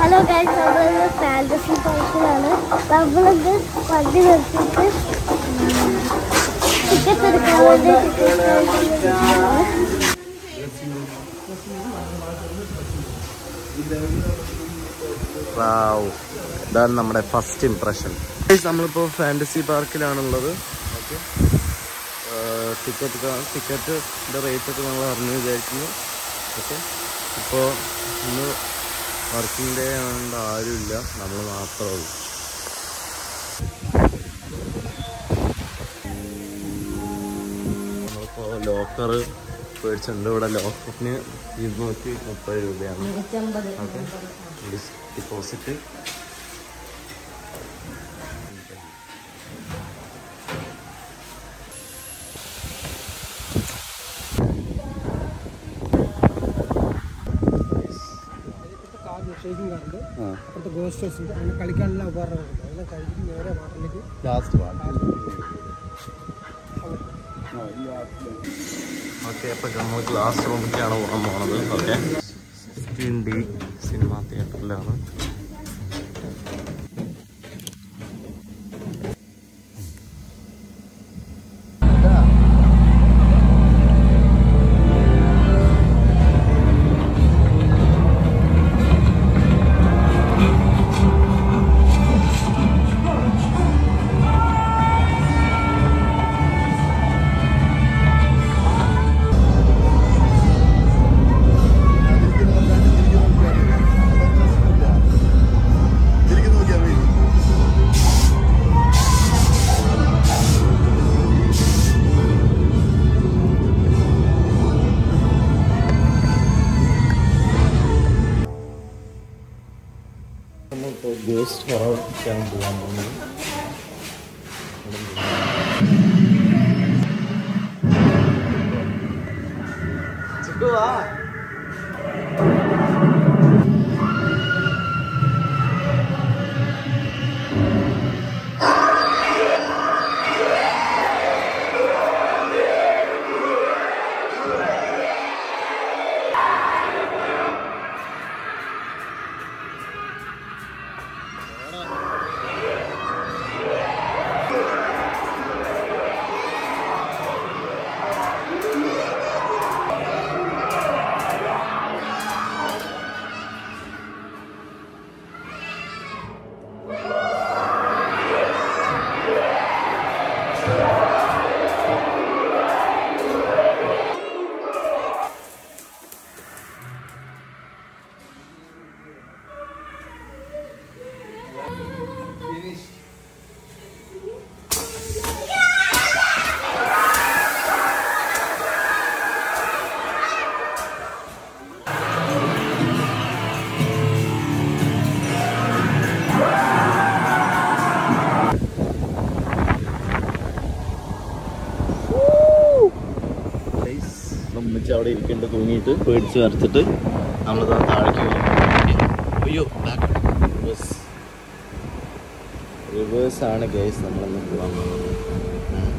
Hello guys നമ്മളിന്ന് fantasy പാർക്കിലാണ് നമ്മളിന്ന് വണ്ടി നിർത്തിയിട്ട് ടിക്കറ്റ് എടുക്കാൻ വേണ്ടി ടിക്കറ്റ് വാവ് ഇതാണ് നമ്മുടെ ഫസ്റ്റ് ഇംപ്രഷൻ നമ്മളിപ്പോൾ ഫാൻറ്റസി പാർക്കിലാണുള്ളത് ഓക്കെ ടിക്കറ്റ് ടിക്കറ്റിൻ്റെ റേറ്റ് ഒക്കെ നമ്മൾ അറിഞ്ഞു വിചാരിക്കുന്നു ഓക്കെ ഇപ്പോൾ ഇന്ന് വർക്കിംഗ് ഡേ ആയതുകൊണ്ട് ആരുമില്ല നമ്മൾ മാത്രമേ ഉള്ളൂ നമ്മളിപ്പോൾ ലോക്കർ മേടിച്ചിട്ടുണ്ട് ഇവിടെ ലോക്കറിന് ഇരുന്നൂറ്റി മുപ്പത് രൂപയാണ് ഓക്കെ ഡിപ്പോസിറ്റ് ഷേക്കിംഗ് കാറുണ്ട് അപ്പുറത്ത് ഗോസ്റ്റ് ഹൗസ് ഉണ്ട് അങ്ങനെ കളിക്കാനുള്ള ഉപകരണങ്ങളുണ്ട് അതെല്ലാം കഴിഞ്ഞിട്ട് നേരെ വാട്ടറിലേക്ക് ലാസ്റ്റ് ഓക്കെ അപ്പോൾ നമ്മൾ ക്ലാസ് റൂമിലേക്കാണ് പോകാൻ പോണത് ഓക്കെ സിക്സ്റ്റീൻ ഡി സിനിമ തിയേറ്ററിലാണ് നമ്മളിപ്പോൾ ഗോസ്റ്റ് ഹൊറക്കാൻ പോകാൻ പോകുന്നത് ഉമ്മച്ചി അവിടെ ഇരിക്കേണ്ട തൂങ്ങിയിട്ട് പേടിച്ച് വരച്ചിട്ട് നമ്മളിതാ താഴേക്ക് പോകും അയ്യോ ബസ് റിവേഴ്സ് ആണ് ഗൈസ് നമ്മളൊന്ന് പോകാൻ പോകുന്നത് ഉം.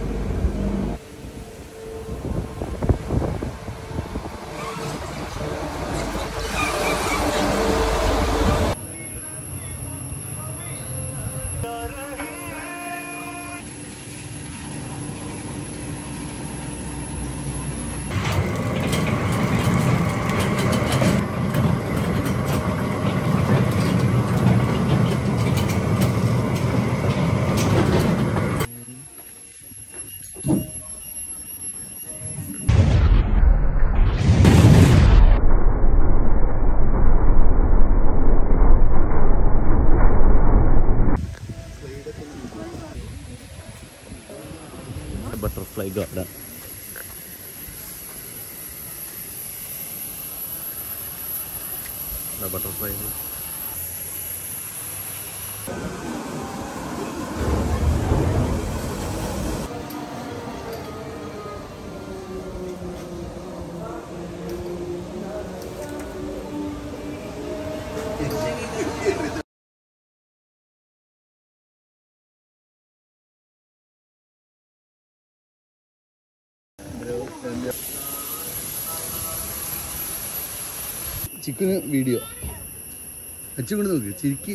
ബട്ടർഫ്ലൈ ഗാർഡൻ ബട്ടർഫ്ലൈ ചിക്കന് വീഡിയോ അച്ഛൻ കൊണ്ട് നോക്ക് ചിരിക്ക്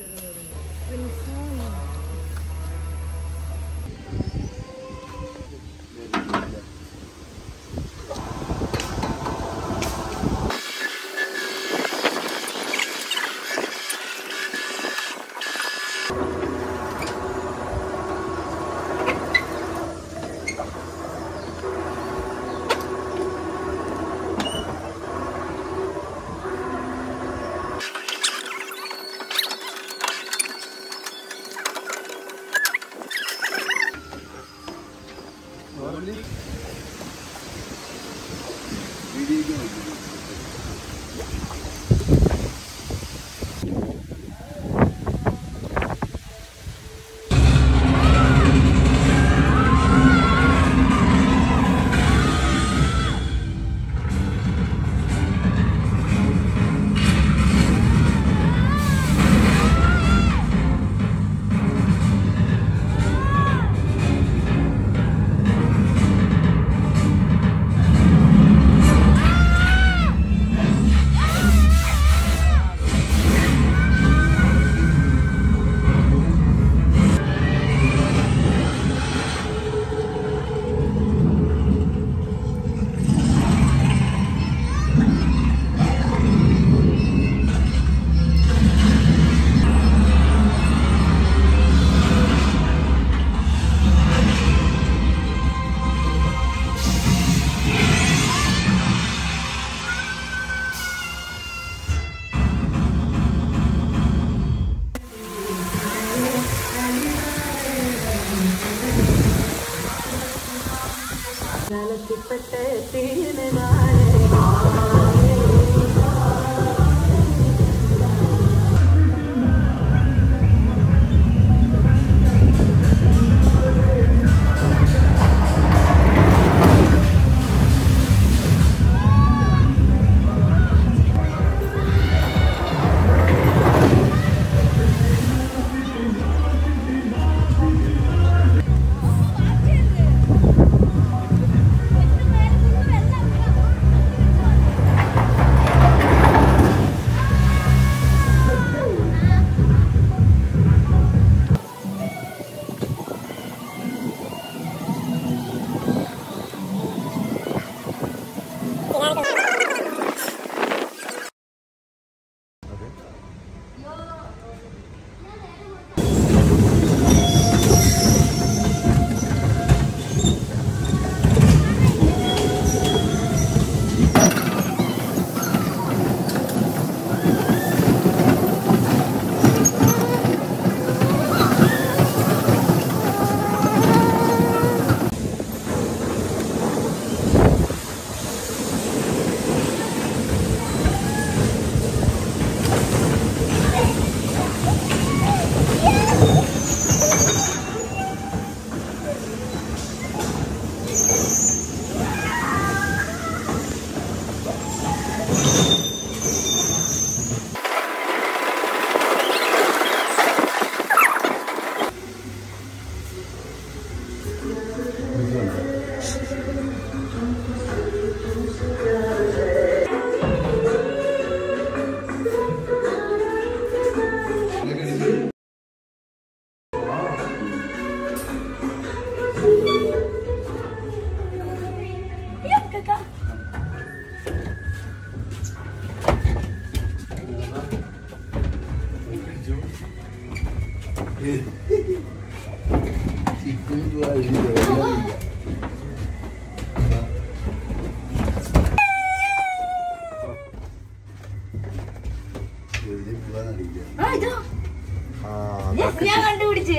ഞാൻ കണ്ടുപിടിച്ച്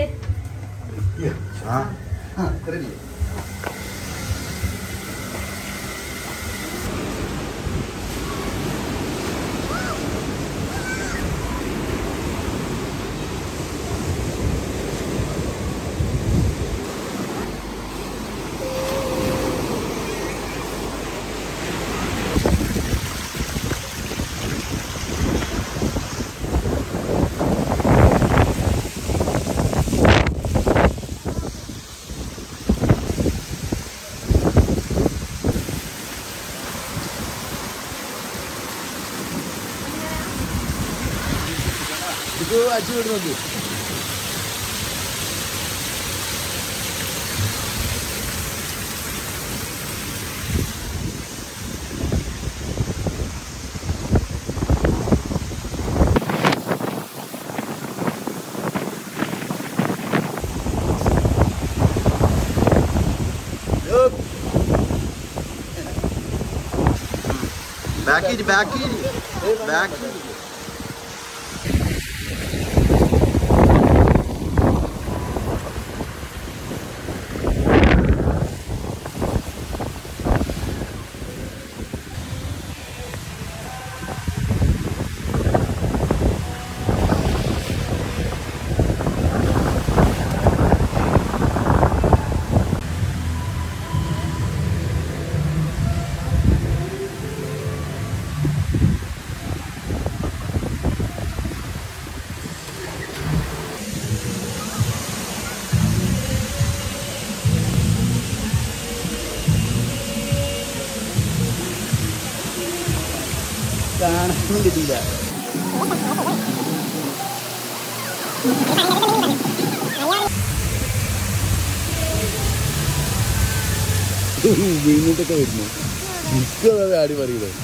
ആ ആ അത്രയല്ലേ ആ കാച്ചു വിടുന്നത് ബാക്കി ബാക്കി ബാക്കി കാണാനും കിട്ടിയില്ല വീണിട്ടൊക്കെ വരുന്നു എനിക്കത് ആടി പറയുന്നത്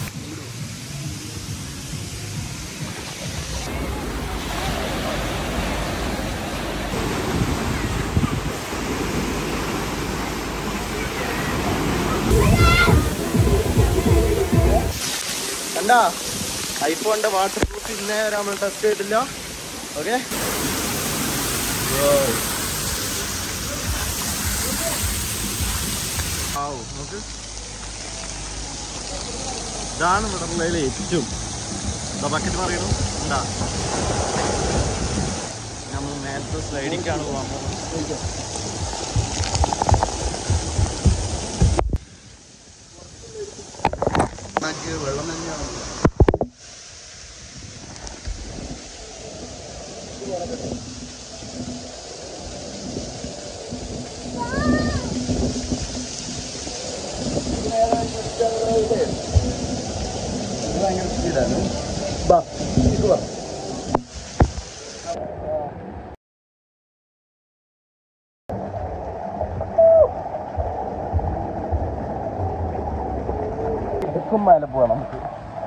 കണ്ടാ ഐഫോണിന്റെ വാട്ടർ പ്രൂഫ് ഇന്നേ വരെ നമ്മൾ ടെസ്റ്റ് ചെയ്തിട്ടില്ല ഓക്കെ നോക്ക് ഇതാണ് ഇവിടെ ഉള്ളതിൽ ഏറ്റവും ബക്കറ്റ് പറയണു എന്താ നമ്മൾ നേരത്തെ സ്ലൈഡിക്കാണ് പോകാൻ പോകുന്നത് നമുക്ക് വെള്ളം തന്നെയാണ് ഭയങ്കര സ്പീഡാണ് ബാ ഇത് വാ ഇടുക്കും മേലെ പോവാം നമുക്ക്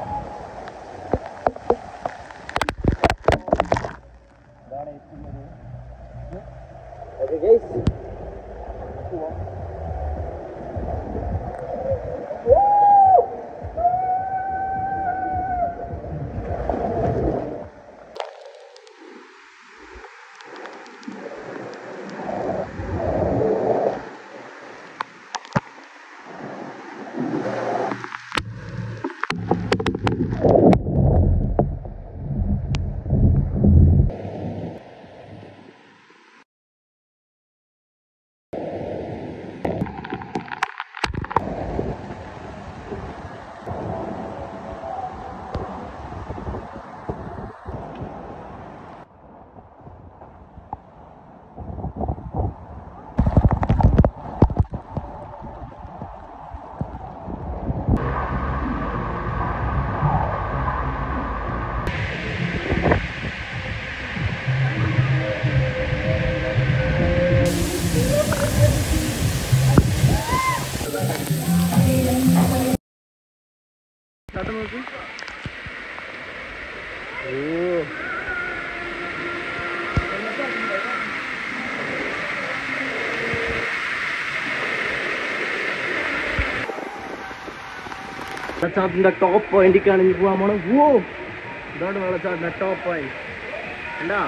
നോക്ക് ഓ വെള്ളച്ചാട്ടത്തിന്റെ ടോപ്പ് പോയിന്റിക്കാണ് ഇനി പോവാൻ പോണത് ഓ ഇതാണ് വെള്ളച്ചാട്ടത്തിന്റെ ടോപ്പ് പോയിന്റ് എന്താ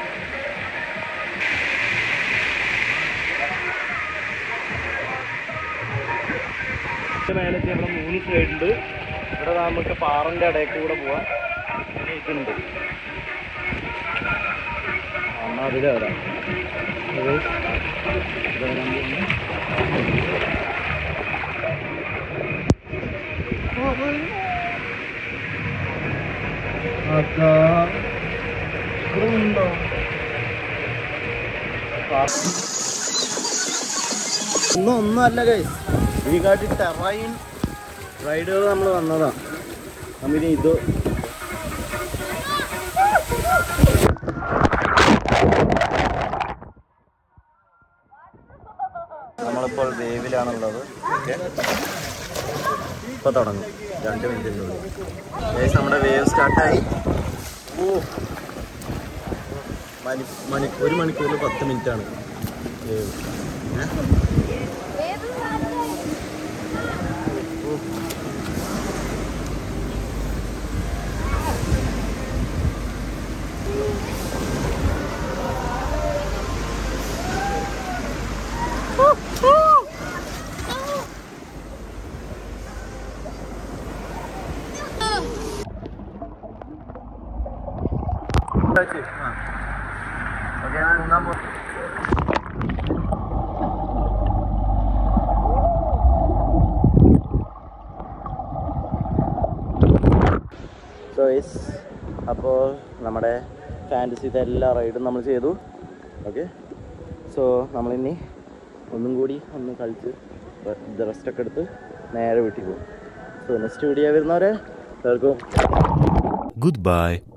മേലെ ഇവിടെ മൂന്ന് സൈഡ് ഉണ്ട് ഇവിടെ നമുക്ക് പാറന്റെ ഇടയിൽ കൂടെ പോവാൻ പിന്നെ ഇതുണ്ട് എന്നാ അതിലെ വരാം അത് ഇവിടെ വരാൻ പോകുന്നു. അതാ ഇവിടെ ഉണ്ടോ ഒന്നും ഒന്നുമല്ല ഗൈസ് ഈ കാട്ടി ടെറൈൻ റൈഡുകൾ നമ്മൾ വന്നതാ കമ്പനി ഇത് നമ്മളിപ്പോൾ വേവിലാണുള്ളത് ഓക്കെ ഇപ്പോൾ തുടങ്ങും രണ്ട് മിനിറ്റിൻ്റെ ഉള്ളിൽ ഏകദേശം നമ്മുടെ വേവ് സ്റ്റാർട്ടായി ഓ മണി മണി ഒരു മണിക്കൂറിൽ പത്ത് മിനിറ്റാണ് വേവ് ഏ? ഓ. ഓക്കെ ഞാൻ മുങ്ങാൻ പോ സോ യെസ് അപ്പോൾ നമ്മുടെ ഫാൻറ്റസിത്തെ എല്ലാ റൈഡും നമ്മൾ ചെയ്തു ഓക്കെ സോ നമ്മളിനി ഒന്നും കൂടി ഒന്ന് കളിച്ച് റെസ്റ്റൊക്കെ എടുത്ത് നേരെ വീട്ടിൽ പോകും സോ നെക്സ്റ്റ് വീഡിയോ വരുന്നവരെ എല്ലാവർക്കും Goodbye.